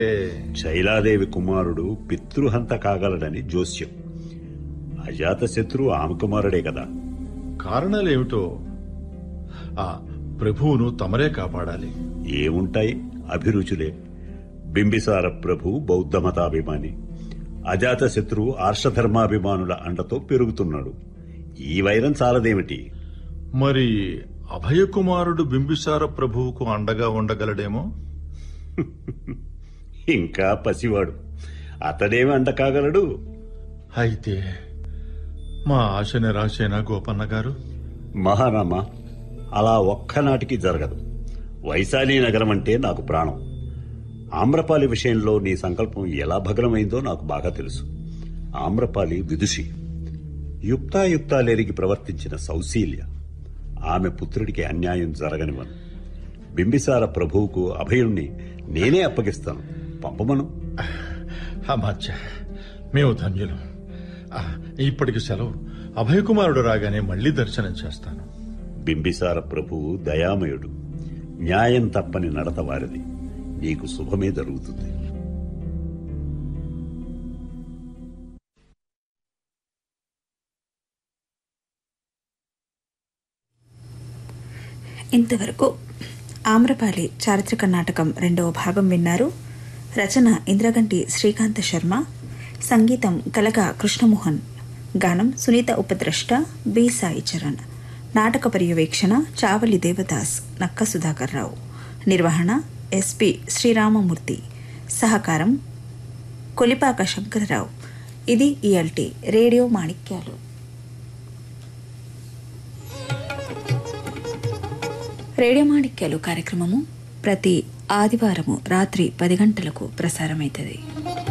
శైలాదేవి కుమారుడు పితృహంత కాగలడని జోస్యం అజాతశత్రు ఆమె కుమారుడే కదా కారణాలేమిటో ఆ ప్రభువును తమరే కాపాడాలి ఏముంటాయి అభిరుచులే బింబిసార ప్రభు బౌద్ధ మతాభిమాని అజాతశత్రు ఆర్షధర్మాభిమానుల అండతో పెరుగుతున్నాడు ఈ వైరం చాలదేమిటి మరి అభయకుమారుడు బింబిసార ప్రభువుకు అండగా ఉండగలడేమో ఇంకా పసివాడు అతడేమి అండ కాగలడు అయితే మా ఆశ నిరాశేనా గోపన్న గారు మహారామా అలా ఒక్కనాటికి జరగదు వైశాలి నగరం అంటే నాకు ప్రాణం ఆమ్రపాలి విషయంలో నీ సంకల్పం ఎలా భగ్నమైందో నాకు బాగా తెలుసు ఆమ్రపాలి విదుషి యుక్తాయుక్తాలేరికి ప్రవర్తించిన సౌశీల్య ఆమె పుత్రుడికి అన్యాయం జరగనివను బింబిసార ప్రభువుకు అభయుణ్ణి నేనే అప్పగిస్తాను పంపమను అమాత్య మేము ధన్యులం ఆ, ఇప్పటికి సెలవు అభయకుమారుడు రాగానే మళ్ళీ దర్శనం చేస్తాను బింబిసార ప్రభువు దయామయుడు న్యాయం తప్పని నడత వారిది నీకు శుభమే జరుగుతుంది ఇంతవరకు ఆమ్రపాలి చారిత్రక నాటకం రెండవ భాగం విన్నారు రచన ఇంద్రగంటి శ్రీకాంత శర్మ సంగీతం కలగా కృష్ణమోహన్ గానం సునీత ఉపద్రష్ట బి సాయి చరణ్ నాటక పర్యవేక్షణ చావలి దేవదాస్ నక్క సుధాకర్ రావు నిర్వహణ ఎస్పి శ్రీరామమూర్తి సహకారం కొలిపాక శంకరరావు ఇది ఈఎల్టీ రేడియో మాణిక్యాలు రేడియో మాణిక్యాలు కార్యక్రమము ప్రతి ఆదివారము రాత్రి పది గంటలకు ప్రసారమవుతుంది